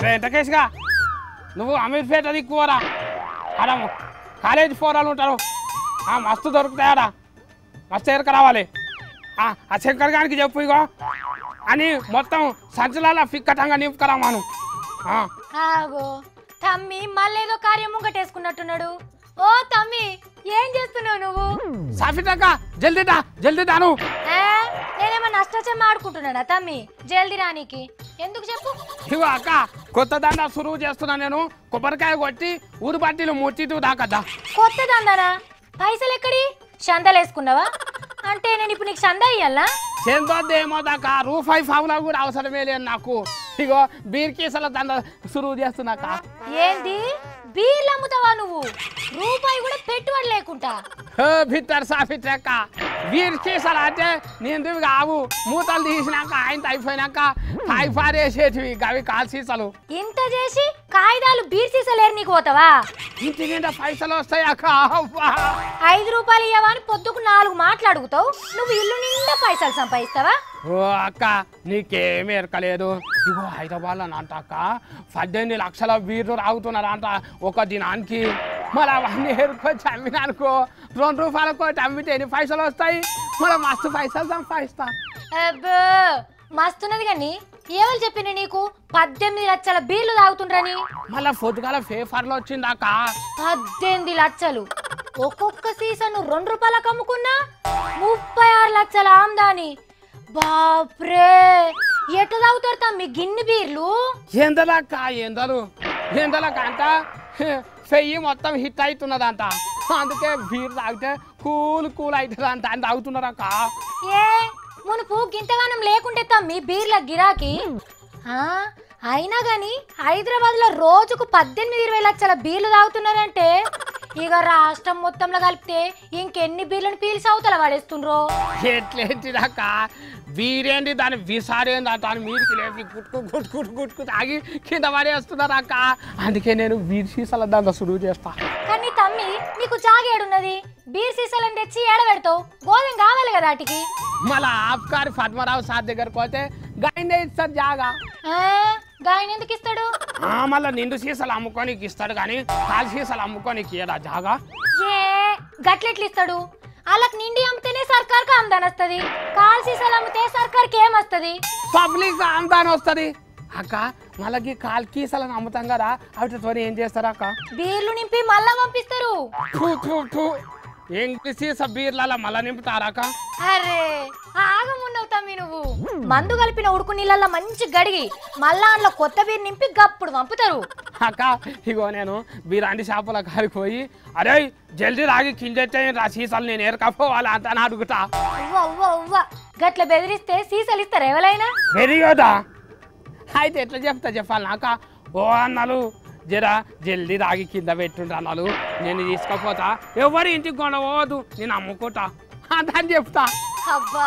అరే వెంకటేష్గా నువ్వు అమీర్పేట దిక్కుపోరా ఆడ కాలేజీ పోరాలు ఉంటారు ఆ, మస్తు దొరుకుతాయాడా మస్తు ఎరక రావాలి ఆ, ఆ శంకర్ గారికి చెప్పు ఇగో అని మొత్తం సంచలాల ఫిక్కటంగా నింపుకరామాను ఆ, ఆగో తమ్మి మళ్ళేదో కార్యం ముంగటేసుకున్నట్టున్నాడు ఓ తమ్మి ఏం చేస్తున్నావు నువ్వు సాఫిటక్క జల్దీ దా జల్దీ దాను ఆ, నేనేమన్నా నష్టచమ్మ ఆడుకుంటున్నానా తమ్మి జల్ది రానీకి ఎందుకు చెప్పు ఇగో అక్క కొత్త దండ సురువు చేస్తున్నా నేను కొబ్బరికాయ కొట్టి ఊరు బట్టీలు ముట్టిటు దాకద్దా కొత్త దందానా పైసలు ఎక్కడి చందాలు వేసుకున్నావా అంటే నేను ఇప్పుడు నీకు చందా ఇయ్యాలా చేందొద్దు ఏమో దాకా రూపాయి ఫావులా కూడా అవసరమే లేదు నాకు ఇగో బీర్ కీసల దండ సురువు చేస్తున్నాక ఏంది బీర్లు అమ్ముతావా నువ్వు రూపాయి కూడా పెట్టుబడి లేకుండా భిత్తర్ సాఫిట్రక్క బీర్ కీసలు అంటే నేను కావు మూతలు తీసినాక ఆయన అయిపోయినాక తాయి పారేసేటివి అవి కాల్ సీసాలు ఇంత చేసి కాగితాలు బీర్ సీసలేరు నీకు పోతావా ఇంటి నిండా పైసలు వస్తాయి అక్క అవ్వా. ఐదు రూపాయలు ఇయ్యవా అని పొద్దుకు నాలుగు మాటలు అడుగుతావు నువ్వు ఇల్లు నిండా పైసలు సంపాదిస్తావా ఓ అక్క నీకేమీ ఎరకలేదు ఇగో హైదరాబాద్లో అంట అక్క పద్దెనిమిది లక్షల బీర్లు రాగుతున్నారంట ఒక దినానికి మళ్ళీ అవన్నీ ఎరుకొచ్చి అమ్మినానుకో రెండు రూపాయల కోటి అమ్మితే ఎన్ని పైసలు వస్తాయి మళ్ళీ మస్తు పైసలు సంపాదిస్తా అబ్బో మస్తున్నది కానీ ఎవరు చెప్పిన నీకు పద్దెనిమిది లక్షల బీర్లు తాగుతుండ్రని మళ్ళీ పొద్దుగాల పేపర్లో వచ్చింది అక్క పద్దెనిమిది లక్షలు ఒక్కొక్క సీసన్ రెండు రూపాయలకు అమ్ముకున్నా ముప్పై ఆరు లక్షల ఆమ్దాని బాప్రే ఎట్లా తాగుతారు తమ్మి గిన్నె బీర్లు ఎందలక్క ఎందలు ఎందలక్క అంట చెయ్యి మొత్తం హిట్ అవుతున్నదంట అందుకే బీర్ తాగితే కూల్ కూల్ అవుతుందంట అని తాగుతున్నారక్క ఏ మునుపు గింతగానం లేకుంటే తమ్మి బీర్ల గిరాకీ ఆ, అయినా గాని హైదరాబాద్ లో రోజుకు పద్దెనిమిది ఇరవై లక్షల బీర్లు తాగుతున్నారంటే ఇక రాష్ట్రం మొత్తంలో కలిపితే ఇంకెన్ని బీర్లను పీల్చి అవతల పడేస్తుండ్రో ఎట్లేంటిదాక బీరేంటి దాని విసారేంది దాని మీదకి లేపి గుట్కు గుట్కు గుట్కు గుట్కు తాగి కింద పడేస్తున్నారు అక్క అందుకే నేను బీర్ సీసాల దాంట్లో సులువు చేస్తా కానీ తమ్మి నీకు జాగేడున్నది బీర్ సీసాలను తెచ్చి ఏడబెడతావు గోధుమ కావాలి కదా వాటికి మళ్ళా ఆబ్కారి పద్మరావు సార్ దగ్గరకు పోతే గైండే ఇస్తారు జాగా ఆ, గాయన ఎందుకు ఇస్తాడు ఆ, మళ్ళా నిండు సీసాలు అమ్ముకోనికి ఇస్తాడు కానీ కాలు సీసాలు అమ్ముకోనికి ఇయ్యడా జాగా ఏ గట్లెట్లు ఇస్తాడు వాళ్ళకి నిండి అమ్మితేనే సర్కార్కి ఆమ్దాన్ వస్తుంది కాల్ సీసాలు అమ్మితే సర్కార్కి ఏమొస్తుంది పబ్లిక్ ఆమ్దాని వస్తుంది అక్క మళ్ళీ కాలు కీసాలను అమ్ముతాం కదా వాటితో ఏం చేస్తారు అక్క బీర్లు నింపి మళ్ళా పంపిస్తారు ఫూ, ఫూ, ఫూ. ఎంగి సీసా బీర్లలో మళ్ళా నింపుతారాక అరే ఆగమున్నావు తమ్మి నువ్వు మందు కలిపిన ఉడుకు నీళ్ళల్లో మంచి గడిగి మళ్ళా అందులో కొత్త బీర్ నింపి గప్పుడు పంపుతారు అక్క ఇగో నేను బీరాంటి షాపుల కాడికి పోయి అరే జల్దీ రాగి కిందెట్టే రా సీసాలు నేను ఏరకపోవాలి అంత అని అడుగుతా ఉవ్వ ఉవ్వ ఉవ్వ గట్ల బెదిరిస్తే సీసాలు ఇస్తారు ఎవరైనా వెరియోదా అయితే ఎట్లా చెప్తా చెప్పాలి నాక ఓ అన్నలు జరా జల్దీ రాగి కింద పెట్టుండ్రు అన్నలు నేను తీసుకపోతా ఎవరి ఇంటికి కొనవద్దు నేను అమ్ముకుంటా అంత అని చెప్తా అబ్బా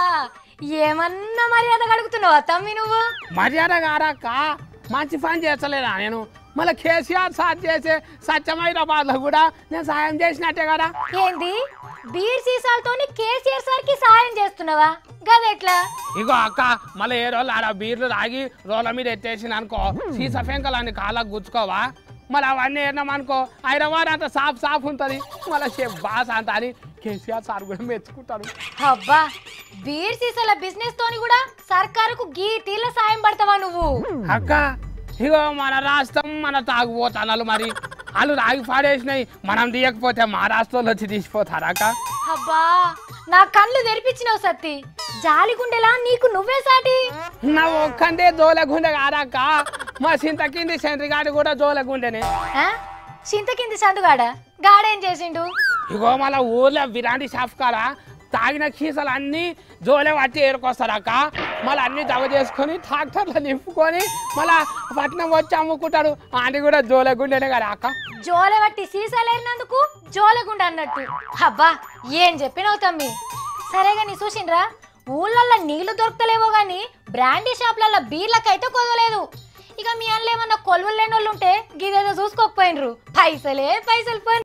ఏమన్నా మర్యాద అడుగుతున్నావా తమ్మి నువ్వు మర్యాద గారక్క మంచి పని చేస్తలేదా నేను మళ్ళీ కేసీఆర్ సార్ చేసే సత్యమైరాబాద్లో కూడా నేను సాయం చేసినట్టే కదా ఏంది బీర్ సీసాలతోని కేసీఆర్ సార్కి సాయం చేస్తున్నావా గదెట్లా ఇగో అక్క మళ్ళీ ఏ రోజు ఆడ బీర్లు తాగి రోల మీద ఎత్తేసిన అనుకో సీసా ఫెంకలాన్ని కాళ్ళకు గుచ్చుకోవా మళ్ళీ అవన్నీ ఏనామనుకో హైదరాబాద్ అంత సాఫ్ సాఫ్ ఉంటుంది మళ్ళీ షేప్ బాస్ అంత అని కేసీఆర్ సార్ కూడా మెచ్చుకుంటాడు అబ్బా బీర్ సీసాల బిజినెస్ తోని కూడా సర్కారుకు గీ తీళ్ళ సాయం పడతావా నువ్వు అక్క ఇగో మన రాష్ట్రం మన తాగుపోతాను మరి వాళ్ళు రాగి పాడేసినాయి మనం తీయకపోతే మా రాష్ట్రంలో వచ్చి తీసిపోతారు అక్క అబ్బా నా కళ్ళు తెరిపించినావు సత్తి జాలిగుండెలా నీకు నువ్వే సాటి నా ఒక్కంటే జోలగుండె కాదక్క మా చింత కింది సెంట్రిగాడి కూడా జోలగుండెనే ఆ? చింత కింది సందుగాడ గాడేం చేసిండు ఇగో మళ్ళా ఊర్లో విరాంటి షాప్ కాడ తాగిన కీసలు అన్ని జోలే పట్టి ఏరుకొస్తారు అక్క మళ్ళీ అన్ని జమ చేసుకొని ట్రాక్టర్లో నింపుకొని మళ్ళా పట్నం వచ్చి అమ్ముకుంటారు అది కూడా జోలే గుండెనే కదా అక్క జోలె బట్టి సీసాలేరినందుకు జోలెగుండ అన్నట్టు అబ్బా ఏం చెప్పినావు తమ్మి సరేగా నీ చూసిండ్రా ఊళ్ళల్లో నీళ్లు దొరకలేవో గాని బ్రాండీ షాప్లలో బీర్లకైతే కొదలేదు ఇక మీ అన్న ఏమన్నా కొలువులు లేని వాళ్ళు ఉంటే గిదేదో చూసుకోకపోయినరు పైసలే పైసలు పోయిన